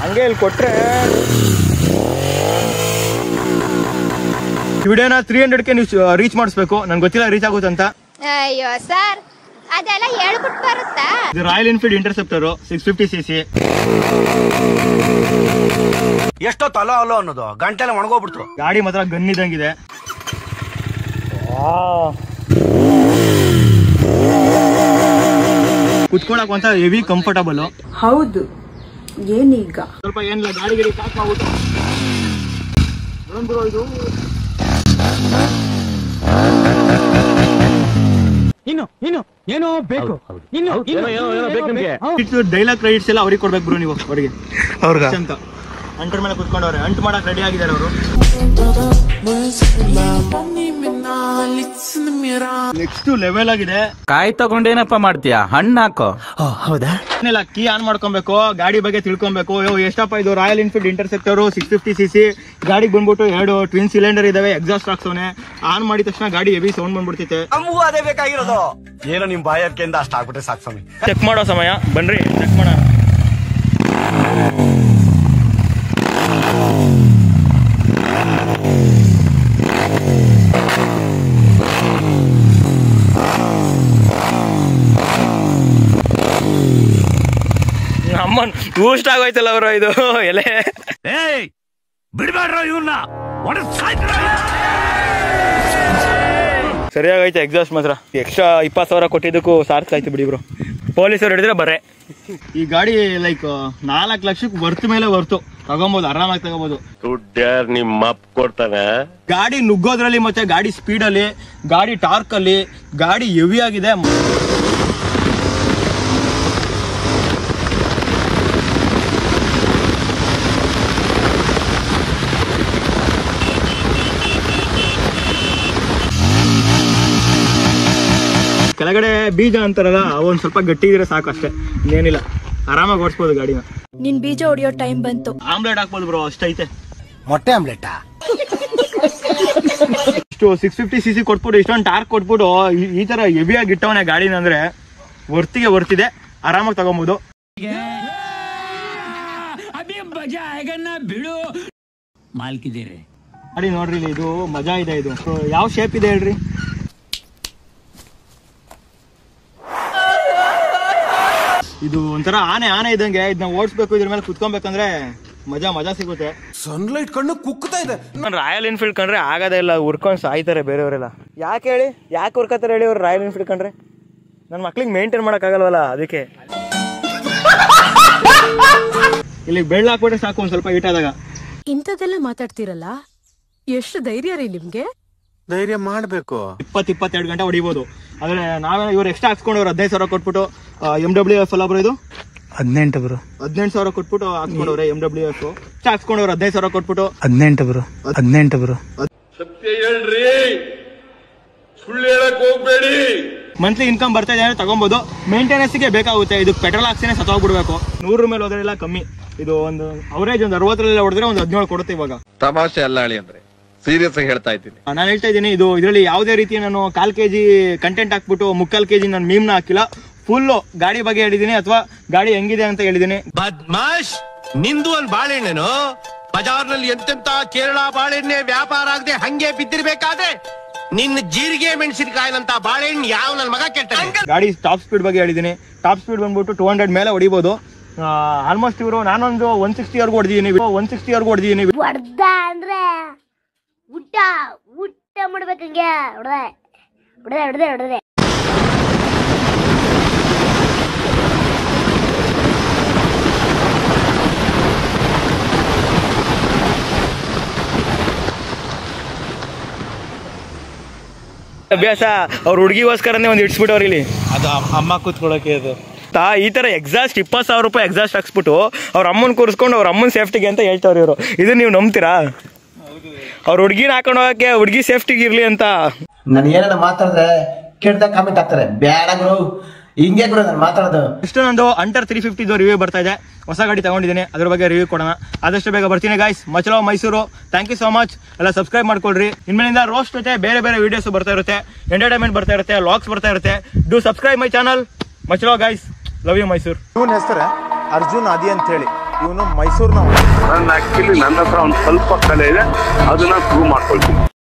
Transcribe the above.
ಹಂಗೆ ಇಲ್ಲಿ ಕೊಟ್ರೆ ವಿಡಿಯೋನ ತ್ರೀ ಹಂಡ್ರೆಡ್ಗೆ ನೀವು ರೀಚ್ ಮಾಡಿಸ್ಬೇಕು ನನ್ಗೆ ಗೊತ್ತಿಲ್ಲ ರೀಚ್ ಆಗುತ್ತೆ ಅಂತ ಅಯ್ಯೋ ಸರ್ ಅದೆಲ್ಲ ಹೇಳ್ಬಿಟ್ಟು ಬರುತ್ತಾ ಇದು Royal Enfield Interceptor six fifty C C ಎಷ್ಟೊತ್ತು ಅಲೋ ಅಲೋ ಅನ್ನೋದು ಗಂಟೆಲ್ಲ ಒಣಗೋಗ್ಬಿಡ್ತು ಗಾಡಿ ಮಾತ್ರ ಗನ್ ಇದ್ದಂಗಿದೆ ಕುತ್ಕೊಳಕ್ ಒಂಥರ ಹೆವಿ ಕಂಫರ್ಟಬಲ್ ಹೌದು ಏನೀಗ ಸ್ವಲ್ಪ ಏನಿಲ್ಲ ಗಾಡಿ ಗಿಡಿ ಪ್ಯಾಕ್ ಮಾಡ್ಬಿಟ್ಟು ಬಂದ್ರು ಇದು ಇನ್ನು ಇನ್ನು ಏನೋ ಬೇಕು ಇನ್ನು ಇನ್ನು ಡೈಲಾಗ್ ಕ್ರೆಡಿಟ್ಸ್ ಎಲ್ಲ ಅವ್ರಿಗೆ ಕೊಡ್ಬೇಕು ಬ್ರೋ ನೀವು ಅವರಿಗೆ ಅವ್ರಿಗ ಅಂತ ಅಂಟರ್ ಮೇಲೆ ಕುತ್ಕೊಂಡವ್ರೆ ಅಂಟು ಮಾಡಕ್ ರೆಡಿ ಆಗಿದ್ದಾರೆ ಅವರು ನೆಕ್ಸ್ಟ್ ಲೆವೆಲ್ ಆಗಿದೆ ಕಾಯಿ ತಗೊಂಡೇನಪ್ಪ ಮಾಡ್ತೀಯಾ ಹಣ್ಣು ಹಾಕೋ ಏನಿಲ್ಲ ಕೀ ಆನ್ ಮಾಡ್ಕೊಬೇಕು ಗಾಡಿ ಬಗ್ಗೆ ತಿಳ್ಕೊಬೇಕು ಅಯ್ಯೋ ಎಷ್ಟಪ್ಪ ಇದು Royal Enfield Interceptor six fifty C C ಗಾಡಿಗೆ ಬಂದ್ಬಿಟ್ಟು ಎರಡು ಟ್ವಿನ್ ಸಿಲಿಂಡರ್ ಇದಾವೆ ಎಕ್ಸಾಸ್ಟ್ ಹಾಕ್ಸೋನೆ ಆನ್ ಮಾಡಿದ ತಕ್ಷಣ ಗಾಡಿ ಹೆವಿ ಸೌಂಡ್ ಬಂದ್ಬಿಡ್ತೈತೆ ನಮಗೂ ಅದೇ ಬೇಕಾಗಿರೋದು ಏನೋ ನಿಮ್ ಬಾಯರ್ಕೆಯಿಂದ ಅಷ್ಟ ಆಗ್ಬಿಟ್ಟೆ ಸಾಕು ಸ್ವಾಮಿ ಚೆಕ್ ಮಾಡೋ ಸಮಯ ಬನ್ರಿ ಚೆಕ್ ಮಾಡೋಣ ನಮ್ಮನ್ ಬೂಸ್ಟ್ ಆಗೋಯ್ತಲ್ಲ ಅವರು ಇದು ಎಲೆ ಏಯ್ ಬಿಡ್ಬೇಡ್ರ ಇವನ್ನ ಸರಿಯಾಗೈತೆ ಎಕ್ಸಾಸ್ಟ್ ಮಾತ್ರ ಎಕ್ಸ್ಟ್ರಾ ಇಪ್ಪತ್ತು ಸಾವಿರ ಕೊಟ್ಟಿದ್ದಕ್ಕೂ ಸಾರ್ಥಕ ಆಯ್ತು ಬಿಡಿ ಬ್ರೋ ಪೊಲೀಸರು ಹಿಡಿದ್ರೆ ಬರ್ರೆ ಈ ಗಾಡಿ ಲೈಕ್ ನಾಲ್ಕು ಲಕ್ಷಕ್ಕೆ ವರ್ತ್ ಮೇಲೆ ವರ್ತು ತಗೊಬೋದು ಆರಾಮಾಗಿ ತಗೋಬಹುದು ದುಡ್ಡ್ಯಾರ್ ನಿಮ್ಮ ಅಪ್ಪ ಕೊಡ್ತಾನೆ ಗಾಡಿ ನುಗ್ಗೋದ್ರಲ್ಲಿ ಮತ್ತೆ ಗಾಡಿ ಸ್ಪೀಡಲ್ಲಿ ಗಾಡಿ ಟಾರ್ಕ್ ಅಲ್ಲಿ ಗಾಡಿ ಹೆವಿ ಆಗಿದೆ ಕೆಳಗಡೆ ಬೀಜ ಅಂತಾರಲ್ಲ ಅವೊಂದ್ ಸ್ವಲ್ಪ ಗಟ್ಟಿ ಇದ್ರೆ ಸಾಕು ಅಷ್ಟೇ ಇನ್ನೇನಿಲ್ಲ ಆರಾಮಾಗಿ ಓಡಿಸ್ಬೋದು ಗಾಡಿನ ನಿನ್ ಬೀಜ ಹೊಡಿಯೋ ಟೈಮ್ ಬಂತು ಆಮ್ಲೆಟ್ ಹಾಕ್ಬೋದು ಬ್ರೋ ಅಷ್ಟೈತೆ ಮೊಟ್ಟೆ ಆಮ್ಲೆಟ್ ಇಷ್ಟು ಸಿಕ್ಸ್ ಫಿಫ್ಟಿ ಸಿ ಸಿ ಕೊಟ್ಬಿಟ್ಟು ಇಷ್ಟೊಂದು ಟಾರ್ಕ್ ಕೊಟ್ಬಿಟ್ಟು ಈ- ಈ ತರ ಹೆವಿಯಾಗಿ ಇಟ್ಟವನೆ ಗಾಡಿನ ಅಂದ್ರೆ ವರ್ತಿಗೆ ವರ್ತಿದೆ ಆರಾಮಾಗಿ ತಗೊಬೋದು ಅಭಿ ಬಜಾ ಆಯ್ಗನ್ನ ಬಿಡು ಮಾಲ್ಕಿದ್ದೀರಿ ಗಾಡಿ ನೋಡ್ರಿ ಇಲ್ಲಿ ಇದು ಮಜಾ ಇದೆ ಇದು So, ಯಾವ ಶೇಪ್ ಇದೆ ಹೇಳ್ರಿ ಇದು ಒಂಥರ ಆನೆ ಆನೆ ಇದ್ದಂಗೆ ಇದನ್ನ ಓಡಿಸ್ಬೇಕು ಇದ್ರ ಮೇಲೆ ಕುತ್ಕೊಬೇಕಂದ್ರೆ ಮಜಾ ಮಜಾ ಸಿಗುತ್ತೆ ಸನ್ಲೈಟ್ ಕಣ್ಣು ಕುಕ್ತಾ ಇದೆ ನಾನು ರಾಯಲ್ ಎನ್ಫೀಲ್ಡ್ ಕಂಡ್ರೆ ಆಗದೇ ಇಲ್ಲ ಉರ್ಕೊಂಡು ಸಾಯ್ತಾರೆ ಬೇರೆಯವರೆಲ್ಲ ಯಾಕೆ ಹೇಳಿ ಯಾಕೆ ಉರ್ಕೋತಾರೆ ಹೇಳಿ ಅವ್ರು ರಾಯಲ್ ಎನ್ಫೀಲ್ಡ್ ಕಂಡ್ರೆ ನನ್ನ ಮಕ್ಳಿಗೆ ಮೇಂಟೈನ್ ಮಾಡೋಕ್ಕಾಗಲ್ವಲ್ಲ ಅದಕ್ಕೆ ಇಲ್ಲಿ ಬೆಳ್ಳ ಹಾಕ್ಬಿಟ್ರೆ ಸಾಕು ಒಂದ್ ಸ್ವಲ್ಪ ಇಟ್ಟಾದಾಗ ಇಂಥದ್ದೆಲ್ಲ ಮಾತಾಡ್ತಿರಲ್ಲ ಎಷ್ಟು ಧೈರ್ಯ ರೀ ನಿಮ್ಗೆ ಧೈರ್ಯ ಮಾಡ್ಬೇಕು ಇಪ್ಪತ್ತು ಇಪ್ಪತ್ತೆರಡು ಗಂಟೆ ಹೊಡಿಬೋದು ಆದ್ರೆ ನಾವೇ ಇವ್ರು ಎಕ್ಸ್ಟ್ರಾ ಹಾಕ್ಸ್ಕೊಂಡವ್ರು ಹದಿನೈದು ಸಾವಿರ ಕೊಟ್ಬಿಟ್ಟು ಎಮ್ ಡಬ್ಲ್ಯೂ ಎಫ್ ಅಲ್ಲ ಬರೋ ಇದು ಹದಿನೆಂಟು ಬ್ರೋ ಹದಿನೆಂಟು ಸಾವಿರ ಕೊಟ್ಬಿಟ್ಟು ಹಾಕ್ಸ್ಕೊಂಡವ್ರೆ ಎಮ್ ಡಬ್ಲ್ಯೂ ಎಫ್ ಎಕ್ಸ್ಟ್ರಾ ಹಾಕ್ಸ್ಕೊಂಡವ್ರು ಹದಿನೈದು ಸಾವಿರ ಕೊಟ್ಬಿಟ್ಟು ಹದಿನೆಂಟು ಬ್ರೋ ಹದಿನೆಂಟು ಬ್ರೋ ಮಂತ್ಲಿ ಇನ್ಕಮ್ ಬರ್ತಾ ಇದೆ ಅಂದ್ರೆ ತಗೊಬೋದು ಮೇಂಟೆನೆನ್ಸ್ಗೆ ಬೇಕಾಗುತ್ತೆ ಇದು ಪೆಟ್ರೋಲ್ ಹಾಕ್ಸಿನೇ ಸತ್ತೋಗ್ಬಿಡ್ಬೇಕು ನೂರ ಮೇಲೆ ಹೋದ್ರೆಲ್ಲ ಕಮ್ಮಿ ಇದು ಒಂದು ಅವರೇಜ್ ಒಂದು ಅರವತ್ತರಲ್ಲಿ ಹೊಡೆದ್ರೆ ಒಂದು ಹದಿನೇಳು ಕೊಡುತ್ತೆ ಇವಾಗ ತಮಾಷೆ ಅಲ್ಲ ಅಳಿ ಅಂದ್ರೆ ಸೀರಿಯಸ್ ಆಗಿ ಹೇಳ್ತಾ ಇದ್ದೀನಿ ನಾನು ಹೇಳ್ತಾ ಇದ್ದೀನಿ ಇದು ಇದರಲ್ಲಿ ಯಾವುದೇ ರೀತಿ ನಾನು ಕಾಲ್ ಕೆಜಿ ಕಂಟೆಂಟ್ ಹಾಕ್ಬಿಟ್ಟು ಮುಕ್ಕಾಲ್ ಕೆಜಿ ನಾನು ಮೀಮ್ನ ಹಾಕಿಲ್ಲ ಫುಲ್ ಗಾಡಿ ಬಗ್ಗೆ ಹೇಳಿದೀನಿ ಅಥವಾ ಗಾಡಿ ಹೆಂಗಿದೆ ಅಂತ ಹೇಳಿದೀನಿ ಬದ್ಮಾಶ್ ನಿಂದು ಒಂದ್ ಬಾಳೆಹಣ್ಣೇನು ಬಜಾರ್ನಲ್ಲಿ ಎಂತೆಂತ ಕೇರಳ ಬಾಳೆಹಣ್ಣೆ ವ್ಯಾಪಾರ ಆಗದೆ ಹಂಗೆ ಬಿದ್ದಿರ್ಬೇಕಾದ್ರೆ ನಿನ್ನ ಜೀರಿಗೆ ಮೆಣಸಿನಕಾಯಿನಂತ ಬಾಳೆಹಣ್ಣು ಯಾವ ನನ್ ಮಗ ಕೆಟ್ಟ ಗಾಡಿ ಟಾಪ್ ಸ್ಪೀಡ್ ಬಗ್ಗೆ ಹೇಳಿದ್ದೀನಿ ಟಾಪ್ ಸ್ಪೀಡ್ ಬಂದ್ಬಿಟ್ಟು ಟೂ ಹಂಡ್ರೆಡ್ ಮೇಲೆ ಹೊಡಿಬೋದು ಆಲ್ಮೋಸ್ಟ್ ಇವರು ನಾನೊಂದು ಒನ್ ಸಿಕ್ಸ್ಟಿ ವರ್ಗು ಹೊಡೆದಿದ್ದೀನಿ ಒನ್ ಸಿಕ್ಸ್ಟಿ ವರ್ಗು ಹೊಡೆದಿದ್ದೀನಿ ಹೊಡ್ದ ಅಂದ್ರೆ ಊಟ ಊಟ ಮಾಡ್ಬೇಕಂಗೆ ಹೊಡ್ದೆ ಹೊಡ್ದೆ ಹೊಡ್ದೆ ಹೊಡ್ದೆ ಅಭ್ಯಾಸ ಅವ್ರ ಹುಡುಗಿಗೋಸ್ಕರನೇ ಒಂದು ಇಡ್ಸ್ಬಿಟ್ಟವ್ರು ಇಲ್ಲಿ ಅದು ಅಮ್ಮ ಕೂತ್ಕೊಳ್ಳೋಕೆ ಅದು ತಾ ಈ ತರ ಎಕ್ಸಾಸ್ಟ್ ಇಪ್ಪತ್ತು ಸಾವಿರ ರೂಪಾಯಿ ಎಕ್ಸಾಸ್ಟ್ ಹಾಕ್ಸ್ಬಿಟ್ಟು ಅವ್ರ ಅಮ್ಮನ ಕೂರಿಸ್ಕೊಂಡು ಅವ್ರ ಅಮ್ಮನ ಸೇಫ್ಟಿಗೆ ಅಂತ ಹೇಳ್ತಾವ್ರಿ ಇವರು ಇದು ನೀವು ನಂಬ್ತೀರಾ ಅವ್ರ ಹುಡುಗಿನ ಹಾಕೊಂಡು ಹೋಗಕ್ಕೆ ಹುಡುಗಿ ಸೇಫ್ಟಿಗೆ ಇರ್ಲಿ ಅಂತ ನಾನು ಏನಾರ ಮಾತಾಡಿದ್ರೆ ಕೆಟ್ಟದಾಗ ಕಾಮೆಂಟ್ ಹಾಕ್ತಾರೆ ಬೇಡ ಗುರು ಹಿಂಗೆ ಗುರು ನಾನು ಮಾತಾಡೋದು ಇಷ್ಟು ನಂದು ಅಂಟರ್ ತ್ರೀ ಫಿಫ್ಟಿದು ರಿವ್ಯೂ ಬರ್ತಾ ಇದೆ ಹೊಸ ಗಾಡಿ ತಗೊಂಡಿದ್ದೀನಿ ಅದ್ರ ಬಗ್ಗೆ ರಿವ್ಯೂ ಕೊಡೋಣ ಆದಷ್ಟು ಬೇಗ ಬರ್ತೀನಿ ಗಾಯ್ಸ್ ಮಚಲೋ Mysuru thank you so much ಎಲ್ಲ ಸಬ್ಸ್ಕ್ರೈಬ್ ಮಾಡ್ಕೊಳ್ರಿ ಇನ್ಮೇಲಿಂದ ರೋಸ್ಟ್ ಜೊತೆ ಬೇರೆ ಬೇರೆ ವಿಡಿಯೋಸ್ ಬರ್ತಾ ಇರುತ್ತೆ ಎಂಟರ್ಟೈನ್ಮೆಂಟ್ ಬರ್ತಾ ಇರುತ್ತೆ ಲಾಗ್ಸ್ ಬರ್ತಾ ಇರುತ್ತೆ ಡೂ ಸಬ್ಸ್ಕ್ರೈಬ್ ಮೈ ಚಾನಲ್ ಮಚಲೋ ಗೈಸ್ ಲವ್ ಯು ಮೈಸೂರು ಇವನ್ ಹೆಸರು ಅರ್ಜುನ್ ಅದಿ ಅಂತ ಹೇಳಿ ಇವನು ಮೈಸೂರಿನವ ನನ್ನ ಆಕ್ಚುಲಿ ನನ್ನ ಹತ್ರ ಒಂದು ಸ್ವಲ್ಪ ಕಲೆ ಇದೆ ಅದನ್ನ ಪ್ರೂವ್ ಮಾಡ್ಕೊಳ್ತೀನಿ